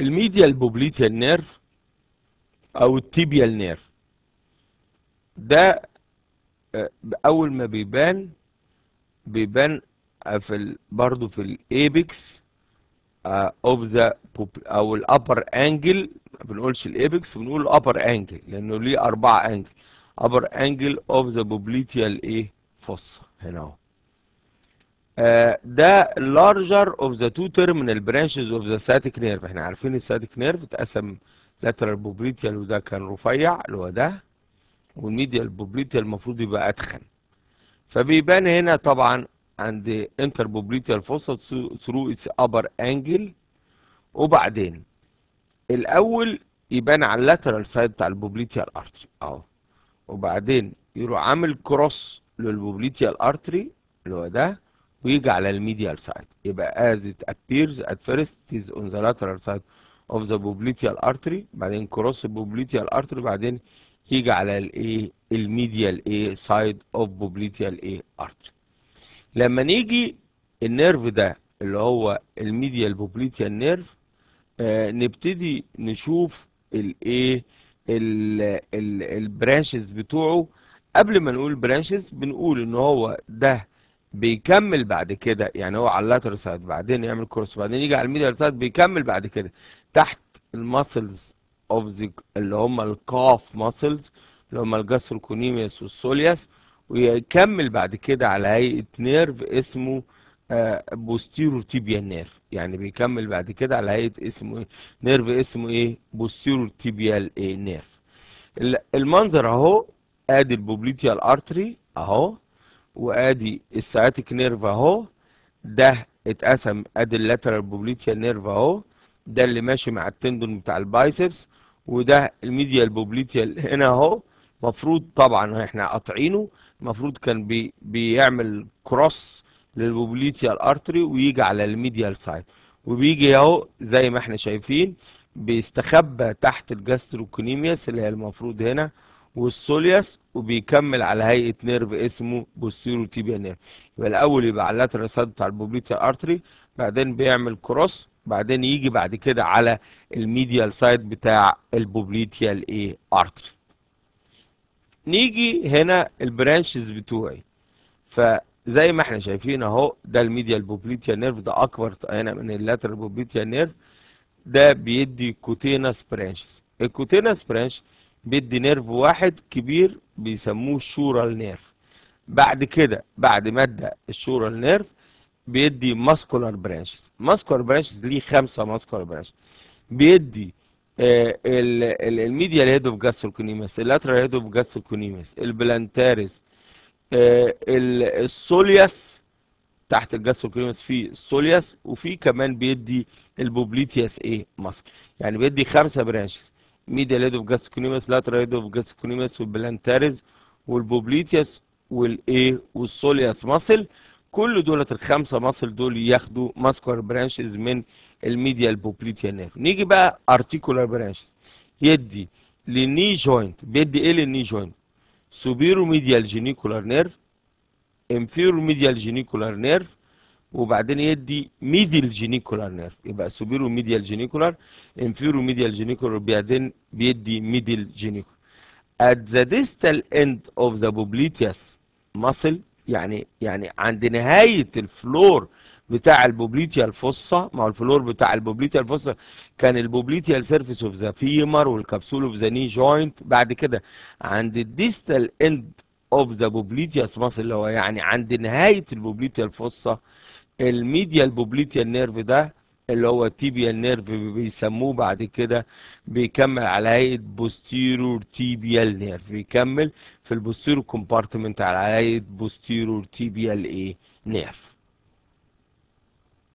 الميديال بوبليتيال نيرف او التيبيال نيرف ده آه، اول ما بيبان بيبان آه، في ال... برضه في الايبكس اوف ذا او الابر انجل ما بنقولش الايبكس بنقول الابر انجل لانه ليه اربعه انجل upper angle of the popliteal ايه fossa هنا اهو آه، ده larger of the two terminal branches of the sciatic nerve احنا عارفين السciatic nerve اتقسم lateral popliteal وده كان رفيع اللي هو ده والميديال popliteal المفروض يبقى اتخن فبيبان هنا طبعا عند interpopliteal fossa through its upper angle وبعدين الاول يبان على اللاترال سايد بتاع البوبليتيال ارتري اهو وبعدين يروح عامل كروس للبوبليتيال ارتري اللي هو ده ويجي على الميديال سايد يبقى as it appears at first it is on the lateral side of the popliteal artery بعدين كروس البوبليتيال ارتري بعدين يجي على الايه الميديال ايه سايد اوف بوبليتيال ايه ارتري لما نيجي النيرف ده اللي هو الميديال بوبليتيال نيرف آه نبتدي نشوف الايه البرانشز بتوعه قبل ما نقول برانشز بنقول ان هو ده بيكمل بعد كده يعني هو على اللاترال سايد بعدين يعمل كروس بعدين يجي على الميديال سايد بيكمل بعد كده تحت الماسلز اوف ذا اللي هم القاف ماسلز اللي هم الجاستروكونيميوس والسولياس ويكمل بعد كده على هيئه نيرف اسمه بوستيرو تيبيال نيرف يعني بيكمل بعد كده على هيئه اسمه ايه نيرف اسمه ايه بوستيرو تيبيال ايه نيرف المنظر اهو ادي البوبليتيال ارتري اهو وادي السciatic نيرف اهو ده اتقسم ادي اللاترال بوبليتيال نيرف اهو ده اللي ماشي مع التندون بتاع البايسبس وده الميديال بوبليتيال هنا اهو مفروض طبعا احنا قاطعينه المفروض كان بي بيعمل كروس للبوبليتيال ارتري ويجي على الميديال سايد وبيجي اهو زي ما احنا شايفين بيستخبى تحت الجاستروكونيميوس اللي هي المفروض هنا والسولياس وبيكمل على هيئه نيرف اسمه بوستيرو تيبيا نيرف يبقى الاول يبقى على اللاترال سايد بتاع البوبليتيال ارتري بعدين بيعمل كروس بعدين يجي بعد كده على الميديال سايد بتاع البوبليتيال ايه ارتري نيجي هنا البرانشز بتوعي فزي ما احنا شايفين اهو ده الميديال بوبليتيال نيرف ده اكبر هنا من اللاترال بوبليتيال نيرف ده بيدي كوتينس برانشز الكوتينس برانش بيدي نيرف واحد كبير بيسموه الشورال نيرف بعد كده بعد ما ادى الشورال نيرف بيدي ماسكولار برانشز ماسكولار برانشز ليه خمسه ماسكولار برانشز بيدي آه الميديال هيد اوف جاستروكونيمس اللاترال هيد اوف جاستروكونيمس البلانتاريس آه السولياس تحت الجاستروكونيمس في السولياس وفي كمان بيدي البوبليتياس ايه ماسك يعني بيدي خمسه برانشز ميديال هيد اوف جاستروكونيمس لاترال هيد اوف جاستروكونيمس والبلانتاريز والبوبليتياس والايه والسولياس ماسل كل دولت الخمسه ماسل دول ياخدوا ماسكولار برانشز من الميديال بوبليتيال نيرف نيجي بقى ارتيكولار برانشز يدي للني جوينت بيدي ايه للني جوينت سوبيرو ميديال جينيكولار نيرف انفيرو ميديال جينيكولار نيرف وبعدين يدي ميديال جينيكولار نيرف يبقى سوبيرو ميديال جينيكولار انفيرو ميديال جينيكولار بعدين بيدي ميديال جينيكولار at the distal end of the popliteus muscle يعني يعني عند نهاية الفلور بتاع البوبليتيال فوسا ما هو الفلور بتاع البوبليتيال فوسا كان البوبليتيال سيرفيس اوف ذا فيمر والكبسول اوف ذا ني جوينت بعد كده عند الديستال اند اوف ذا بوبليتياس ماسل اللي هو يعني عند نهاية البوبليتيال فوسا الميديال بوبليتيال نيرف ده اللي هو التيبيال نيرف بيسموه بعد كده بيكمل على هيئه بوستيرور تيبيال نيرف بيكمل في البوستيرور كومبارتمنت على هيئه بوستيرور تيبيال ايه نيرف